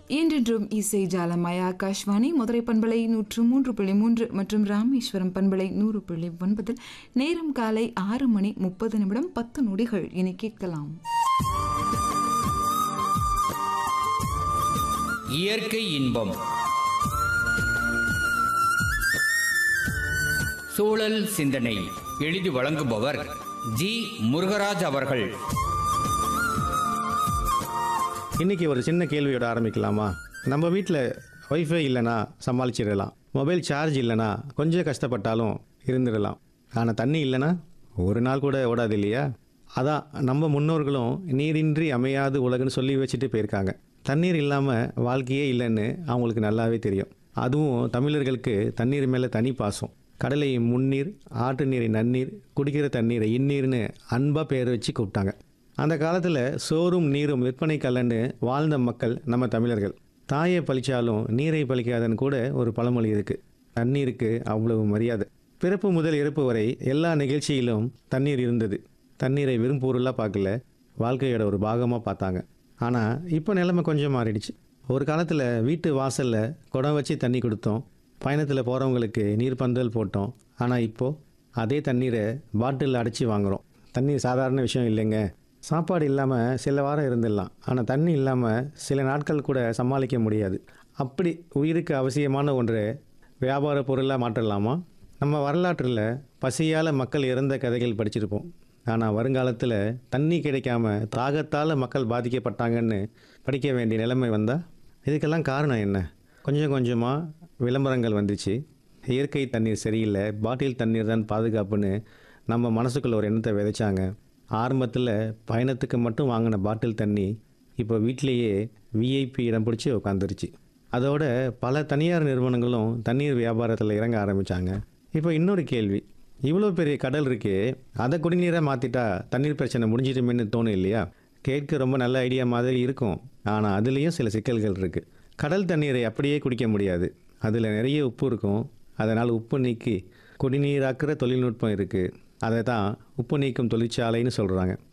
என்றென்றும் இசை ஜாலமய ஆகாஷ்வாணி மதுரை பண்பலை நூற்று மூன்று புள்ளி மூன்று மற்றும் ராமேஸ்வரம் பண்பலை நூறு புள்ளி ஒன்பதில் நேரம் காலை ஆறு மணி முப்பது நிமிடம் பத்து நொடிகள் இனி கேட்கலாம் இயற்கை இன்பம் சூழல் சிந்தனை எழுதி வழங்குபவர் ஜி முருகராஜ் அவர்கள் இன்னைக்கு ஒரு சின்ன கேள்வியோட ஆரம்பிக்கலாமா நம்ம வீட்டில் ஒய்ஃபை இல்லைன்னா சமாளிச்சிடலாம் மொபைல் சார்ஜ் இல்லைன்னா கொஞ்சம் கஷ்டப்பட்டாலும் இருந்துடலாம் ஆனால் தண்ணி இல்லைன்னா ஒரு நாள் கூட ஓடாது இல்லையா அதான் நம்ம முன்னோர்களும் நீரின்றி அமையாது உலகுன்னு சொல்லி வச்சுட்டு போயிருக்காங்க தண்ணீர் இல்லாமல் வாழ்க்கையே இல்லைன்னு அவங்களுக்கு நல்லாவே தெரியும் அதுவும் தமிழர்களுக்கு தண்ணீர் மேலே தனி பாசம் கடலை முன்னீர் ஆற்று நீரை நன்னீர் குடிக்கிற தண்ணீரை இந்நீர்னு அன்பாக பேர் வச்சு கூப்பிட்டாங்க அந்த காலத்தில் சோறும் நீரும் விற்பனை கல்லன்னு வாழ்ந்த மக்கள் நம்ம தமிழர்கள் தாயை பழிச்சாலும் நீரை பழிக்காதன்னு கூட ஒரு பழமொழி இருக்குது தண்ணீருக்கு அவ்வளவு மரியாதை பிறப்பு முதல் இறப்பு வரை எல்லா நிகழ்ச்சியிலும் தண்ணீர் இருந்தது தண்ணீரை வெறும் பொருளாக பார்க்கல வாழ்க்கையோட ஒரு பாகமாக பார்த்தாங்க ஆனால் இப்போ நிலைமை கொஞ்சம் மாறிடுச்சு ஒரு காலத்தில் வீட்டு வாசலில் குடம் வச்சு தண்ணி கொடுத்தோம் பயணத்தில் போகிறவங்களுக்கு நீர் பந்தல் போட்டோம் ஆனால் இப்போது அதே தண்ணீரை பாட்டிலில் அடைச்சி வாங்குகிறோம் தண்ணீர் சாதாரண விஷயம் இல்லைங்க சாப்பாடு இல்லாமல் சில வாரம் இருந்துடலாம் ஆனால் தண்ணி இல்லாமல் சில நாட்கள் கூட சமாளிக்க முடியாது அப்படி உயிருக்கு அவசியமான ஒன்றை வியாபார பொருளாக மாற்றலாமா நம்ம வரலாற்றில் பசியால் மக்கள் இறந்த கதைகள் படிச்சிருப்போம் ஆனால் வருங்காலத்தில் தண்ணி கிடைக்காம தாகத்தால் மக்கள் பாதிக்கப்பட்டாங்கன்னு படிக்க வேண்டிய நிலைமை வந்தால் இதுக்கெல்லாம் காரணம் என்ன கொஞ்சம் கொஞ்சமாக விளம்பரங்கள் வந்துச்சு இயற்கை தண்ணீர் சரியில்லை பாட்டில் தண்ணீர் தான் பாதுகாப்புன்னு நம்ம மனசுக்குள்ள ஒரு எண்ணத்தை விதைச்சாங்க ஆரம்பத்தில் பயணத்துக்கு மட்டும் வாங்கின பாட்டில் தண்ணி இப்போ வீட்டிலேயே விஐபி இடம் பிடிச்சி உட்காந்துருச்சு அதோட பல தனியார் நிறுவனங்களும் தண்ணீர் வியாபாரத்தில் இறங்க ஆரம்பித்தாங்க இப்போ இன்னொரு கேள்வி இவ்வளோ பெரிய கடல் இருக்கே அதை குடிநீராக மாற்றிட்டா தண்ணீர் பிரச்சனை முடிஞ்சிடுமேன்னு தோணும் இல்லையா கேட்க ரொம்ப நல்ல ஐடியா மாதிரி இருக்கும் ஆனால் அதுலேயும் சில சிக்கல்கள் இருக்குது கடல் தண்ணீரை அப்படியே குடிக்க முடியாது அதில் நிறைய உப்பு இருக்கும் அதனால் உப்பு நீக்கி குடிநீராக்குற தொழில்நுட்பம் இருக்குது அதை தான் உப்பு நீக்கும் தொழிற்சாலைன்னு சொல்கிறாங்க